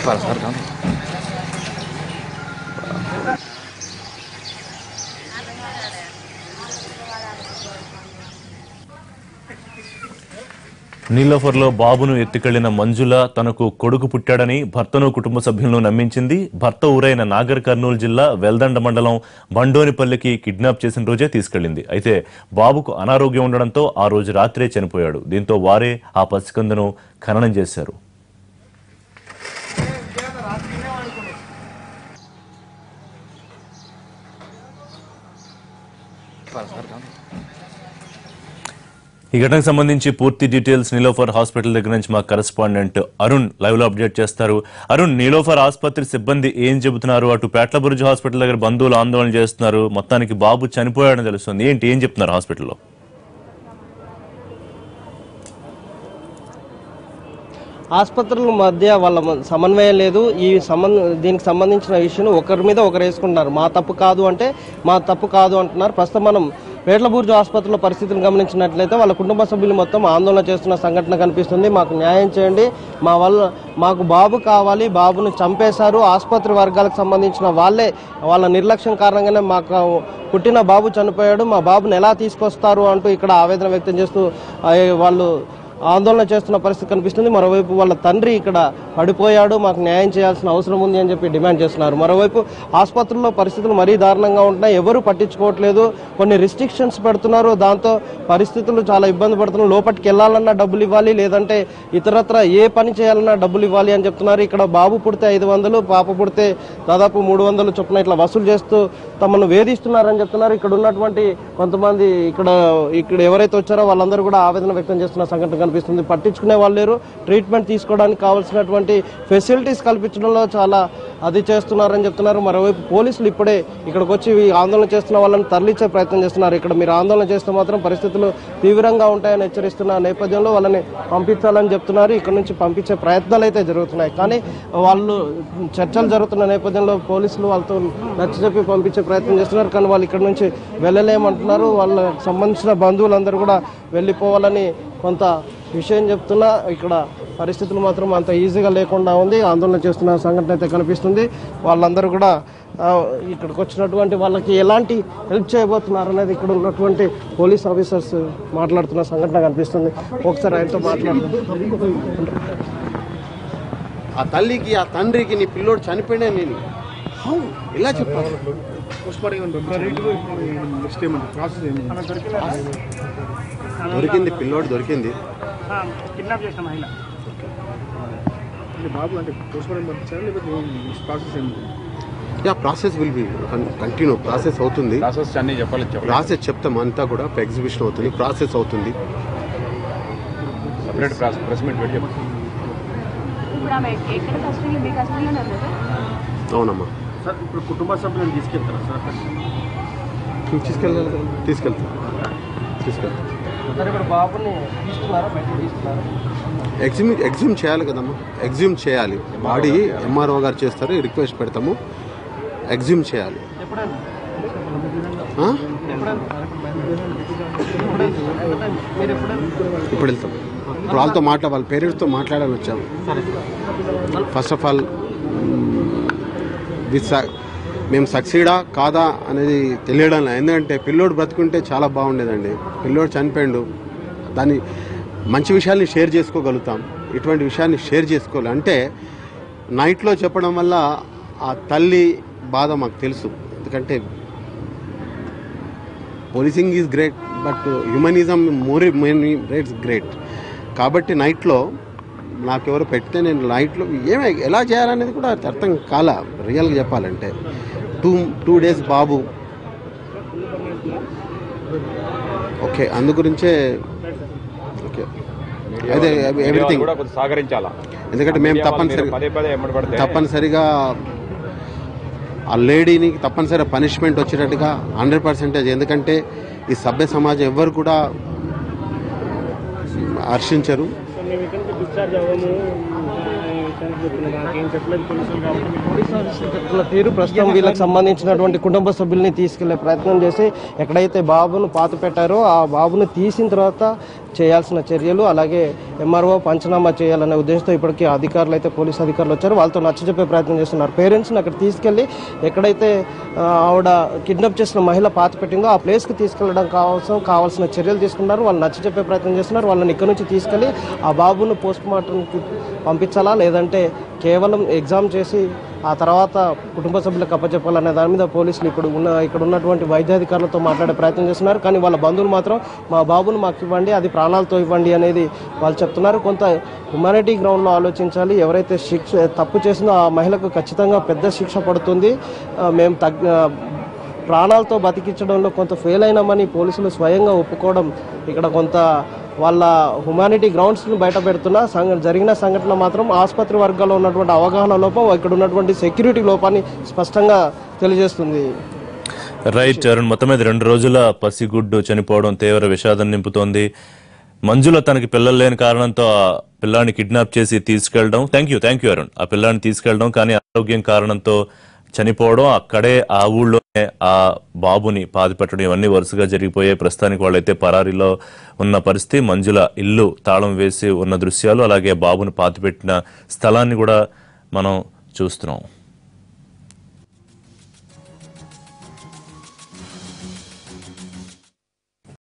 para sacar tanto. నీలోఫర్లో బాబును ఎత్తుకెళ్లిన మంజుల తనకు కొడుకు పుట్టాడని భర్తను కుటుంబ సభ్యులను నమ్మించింది భర్త ఊరైన నాగర్ కర్నూలు జిల్లా వెల్దండ మండలం బండోనిపల్లికి కిడ్నాప్ చేసిన రోజే తీసుకెళ్లింది అయితే బాబుకు అనారోగ్యం ఉండడంతో ఆ రోజు రాత్రే చనిపోయాడు దీంతో వారే ఆ పసికందును ఖననం చేశారు Para sacar tanto. ఈ ఘటనకు సంబంధించి పూర్తి డీటెయిల్స్ నీలోఫర్ హాస్పిటల్ దగ్గర నుంచి మా కరెస్పాండెంట్ అరుణ్ లైవ్ లో అప్డేట్ చేస్తారు అరుణ్ నీలోఫర్ ఆసుపత్రి సిబ్బంది ఏం చెబుతున్నారు అటు పేట్లబురుజు హాస్పిటల్ దగ్గర బంధువులు ఆందోళన చేస్తున్నారు మొత్తానికి బాబు చనిపోయాడని తెలుస్తుంది ఏంటి ఏం చెప్తున్నారు హాస్పిటల్లో ఆసుపత్రుల మధ్య వాళ్ళ మ- సమన్వయం లేదు ఈ సంబంధ దీనికి సంబంధించిన విషయం ఒకరి మీద ఒకరు వేసుకుంటున్నారు మా తప్పు కాదు అంటే మా తప్పు కాదు అంటున్నారు ప్రస్తుతం మనం వేట్లబూర్జు ఆసుపత్రిలో పరిస్థితిని గమనించినట్లయితే వాళ్ళ కుటుంబ సభ్యులు మొత్తం ఆందోళన చేస్తున్న సంఘటన కనిపిస్తుంది మాకు న్యాయం చేయండి మా వల్ల మాకు బాబు కావాలి బాబును చంపేశారు ఆసుపత్రి వర్గాలకు సంబంధించిన వాళ్ళే వాళ్ళ నిర్లక్ష్యం కారణంగానే మాకు పుట్టిన బాబు చనిపోయాడు మా బాబుని ఎలా తీసుకొస్తారు అంటూ ఇక్కడ ఆవేదన వ్యక్తం చేస్తూ ఆ, వాళ్ళు ఆందోళన చేస్తున్న పరిస్థితి కనిపిస్తుంది మరోవైపు వాళ్ళ తండ్రి ఇక్కడ పడిపోయాడు మాకు న్యాయం చేయాల్సిన అవసరం ఉంది అని చెప్పి డిమాండ్ చేస్తున్నారు మరోవైపు ఆసుపత్రుల్లో పరిస్థితులు మరీ దారుణంగా ఉంటున్నాయి ఎవరు పట్టించుకోవట్లేదు కొన్ని రిస్ట్రిక్షన్స్ పెడుతున్నారు దాంతో పరిస్థితులు చాలా ఇబ్బంది పడుతున్నారు లోపలికి వెళ్ళాలన్నా డబ్బులు ఇవ్వాలి లేదంటే ఇతరత్ర ఏ పని చేయాలన్నా డబ్బులు ఇవ్వాలి అని చెప్తున్నారు ఇక్కడ బాబు పుడితే ఐదు వందలు పాప పుడితే దాదాపు మూడు వందలు చొప్పున ఇట్లా వసూలు చేస్తూ తమను వేధిస్తున్నారని చెప్తున్నారు ఇక్కడ ఉన్నటువంటి కొంతమంది ఇక్కడ ఇక్కడ ఎవరైతే వచ్చారో వాళ్ళందరూ కూడా ఆవేదన వ్యక్తం చేస్తున్న సంఘటన కనిపిస్తుంది పట్టించుకునే వాళ్ళు లేరు ట్రీట్మెంట్ తీసుకోవడానికి కావాల్సినటువంటి ఫెసిలిటీస్ కల్పించడంలో చాలా అది చేస్తున్నారని చెప్తున్నారు మరోవైపు పోలీసులు ఇప్పుడే ఇక్కడికి వచ్చి ఈ ఆందోళన చేస్తున్న వాళ్ళని తరలించే ప్రయత్నం చేస్తున్నారు ఇక్కడ మీరు ఆందోళన చేస్తే మాత్రం పరిస్థితులు తీవ్రంగా ఉంటాయని హెచ్చరిస్తున్న నేపథ్యంలో వాళ్ళని పంపించాలని చెప్తున్నారు ఇక్కడ నుంచి పంపించే ప్రయత్నాలు అయితే జరుగుతున్నాయి కానీ వాళ్ళు చర్చలు జరుగుతున్న నేపథ్యంలో పోలీసులు వాళ్ళతో నచ్చ చెప్పి పంపించే ప్రయత్నం చేస్తున్నారు కానీ వాళ్ళు ఇక్కడ నుంచి వెళ్ళలేమంటున్నారు వాళ్ళకి సంబంధించిన బంధువులందరూ కూడా వెళ్ళిపోవాలని కొంత విషయం చెప్తున్నా ఇక్కడ పరిస్థితులు మాత్రం అంత ఈజీగా లేకుండా ఉంది ఆందోళన చేస్తున్న సంఘటన అయితే కనిపిస్తుంది వాళ్ళందరూ కూడా ఆ, ఇక్కడికి వచ్చినటువంటి వాళ్ళకి ఎలాంటి హెల్ప్ చేయబోతున్నారు అనేది ఇక్కడ ఉన్నటువంటి పోలీస్ ఆఫీసర్స్ మాట్లాడుతున్న సంఘటన కనిపిస్తుంది ఒకసారి ఆయనతో మాట్లాడుతున్నాం ఆ తల్లికి ఆ తండ్రికి నీ పిల్లోడు చనిపోయినా నేను హౌ ఇలా చెప్పాలి దొరికింది పిల్లోడు దొరికింది కిడ్నాప్ చేసిన మహిళ బాబు అంటే పోస్ట్మార్టం పంపించారా లేకపోతే ప్రాసెస్ ఏంటి yeah process will be continue process అవుతుంది ప్రాసెస్ అన్ని చెప్పాలి చెప్పాలి ప్రాసెస్ చెప్తాం అంతా కూడా ఎగ్జిబిషన్ అవుతుంది ప్రాసెస్ అవుతుంది సపరేట్ ప్రెస్ మీట్ పెట్టి చెప్పండి ఇప్పుడు ఆమె ఎక్కడ కస్టడీలో మీ కస్టడీలోనే ఉంది సార్ అవునమ్మా సార్ ఇప్పుడు కుటుంబ సభ్యులను తీసుకెళ్తారా సార్ నువ్వు తీసుకెళ్ళాలి కదా తీసుకెళ్తా తీసుకెళ్తా సరే ఇప్పుడు బాబుని తీసుకున్నారా బయట తీసుకున్నారా ఎగ్జిమ్ ఎగ్జిమ్ చేయాలి కదమ్మా ఎగ్జిమ్ చేయాలి బాడీ ఎంఆర్ఓ గారు చేస్తారు రిక్వెస్ట్ పెడతాము ఎగ్జిమ్ చేయాలి ఎప్పుడైనా ఆ? మీరు ఎప్పుడైనా ఇప్పుడు వెళ్తాం ఇప్పుడు వాళ్ళతో మాట్లా వాళ్ళ పేరెంట్స్తో మాట్లాడాలని వచ్చాము ఫస్ట్ ఆఫ్ ఆల్ వి మేము సక్సీడా కాదా అనేది తెలియడం లేదు ఎందుకంటే పిల్లోడు బ్రతుకుంటే చాలా బాగుండేదండి పిల్లోడు చనిపోయిండు దాన్ని మంచి విషయాల్ని షేర్ చేసుకోగలుగుతాం ఇటువంటి విషయాన్ని షేర్ చేసుకోవాలి అంటే నైట్లో చెప్పడం వల్ల ఆ తల్లి బాధ మాకు తెలుసు ఎందుకంటే policing is great but humanism more rates great కాబట్టి నైట్లో నాకెవరు పెడితే నేను నైట్లో ఏమే ఎలా చేయాలనేది కూడా అర్థం కాల రియల్గా చెప్పాలంటే టూ టూ డేస్ బాబు ఓకే అందు గురించే ఓకే అయితే ఎవ్రీథింగ్ కూడా కొంచెం సహకరించాలా ఎందుకంటే మేము మీడియా వాళ్ళు తప్పనిసరి మీరు పదే పదే ఎమ్మడి పడితే తప్పనిసరిగా ఆ లేడీని తప్పనిసరిగా పనిష్మెంట్ వచ్చేటట్టుగా హండ్రెడ్ పర్సెంటేజ్ ఎందుకంటే ఈ సభ్య సమాజం ఎవ్వరు కూడా హర్షించరు సో మేము ఇక్కడ నుంచి డిశ్చార్జ్ అవ్వము చెప్తున్నా నాకేం చెప్పలేదు పోలీసులు కాబట్టి మీకు పోలీస్ ఆఫీసర్ చెప్తున్న తీరు ప్రస్తుతం వీళ్ళకి సంబంధించినటువంటి కుటుంబ సభ్యుల్ని తీసుకెళ్లే ప్రయత్నం చేసి ఎక్కడైతే బాబును పాత పెట్టారో ఆ బాబును తీసిన తర్వాత చేయాల్సిన చర్యలు అలాగే ఎంఆర్ఓ పంచనామా చేయాలనే ఉద్దేశంతో ఇప్పటికీ అధికారులు అయితే పోలీస్ అధికారులు వచ్చారు వాళ్ళతో నచ్చజెప్పే ప్రయత్నం చేస్తున్నారు పేరెంట్స్ని అక్కడ తీసుకెళ్లి ఎక్కడైతే ఆ, ఆవిడ కిడ్నాప్ చేసిన మహిళ పాతి పెట్టిందో ఆ ప్లేస్కి తీసుకెళ్లడం కావాల్సిన కావాల్సిన చర్యలు తీసుకున్నారు వాళ్ళు నచ్చజెప్పే ప్రయత్నం చేస్తున్నారు వాళ్ళని ఇక్కడ నుంచి తీసుకెళ్లి ఆ బాబును పోస్ట్ మార్టంకి పంపించాలా లేదంటే కేవలం ఎగ్జామ్ చేసి ఆ తర్వాత కుటుంబ సభ్యులకు అప్పచెప్పాలనే దాని మీద పోలీసులు ఇప్పుడు ఉన్న ఇక్కడ ఉన్నటువంటి వైద్యాధికారులతో మాట్లాడే ప్రయత్నం చేస్తున్నారు కానీ వాళ్ళ బంధువులు మాత్రం మా బాబును మాకు ఇవ్వండి అది ప్రాణాలతో ఇవ్వండి అనేది వాళ్ళు చెప్తున్నారు కొంత హ్యుమానిటీ గ్రౌండ్లో ఆలోచించాలి ఎవరైతే శిక్ష తప్పు చేసిందో ఆ మహిళకు ఖచ్చితంగా పెద్ద శిక్ష పడుతుంది ఆ, మేము తగ్గ ప్రాణాలతో బతికించడంలో కొంత ఫెయిల్ అయినామని పోలీసులు స్వయంగా ఒప్పుకోవడం ఇక్కడ కొంత వాళ్ళ హ్యుమానిటీ గ్రౌండ్స్ని బయట పెడుతున్న సంఘ జరిగిన సంఘటన మాత్రం ఆసుపత్రి వర్గాల్లో ఉన్నటువంటి అవగాహన లోపం ఇక్కడ ఉన్నటువంటి సెక్యూరిటీ లోపాన్ని స్పష్టంగా తెలియజేస్తుంది రైట్ అరుణ్ మొత్తం మీద రెండు రోజుల పసిగుడ్డు చనిపోవడం తీవ్ర విషాదం నింపుతోంది మంజుల తనకి పిల్లలు లేని కారణంతో ఆ పిల్లాన్ని కిడ్నాప్ చేసి తీసుకెళ్ళడం thank you thank you Arun ఆ పిల్లాన్ని తీసుకెళ్ళడం కానీ ఆరోగ్యం కారణంతో చనిపోవడం అక్కడే ఆ ఊళ్ళోనే ఆ బాబుని పాతిపెట్టడం ఇవన్నీ వరుసగా జరిగిపోయాయి ప్రస్తుతానికి వాళ్ళైతే పరారీలో ఉన్న పరిస్థితి మంజుల ఇల్లు తాళం వేసి ఉన్న దృశ్యాలు అలాగే బాబుని పాతిపెట్టిన స్థలాన్ని కూడా మనం చూస్తున్నాం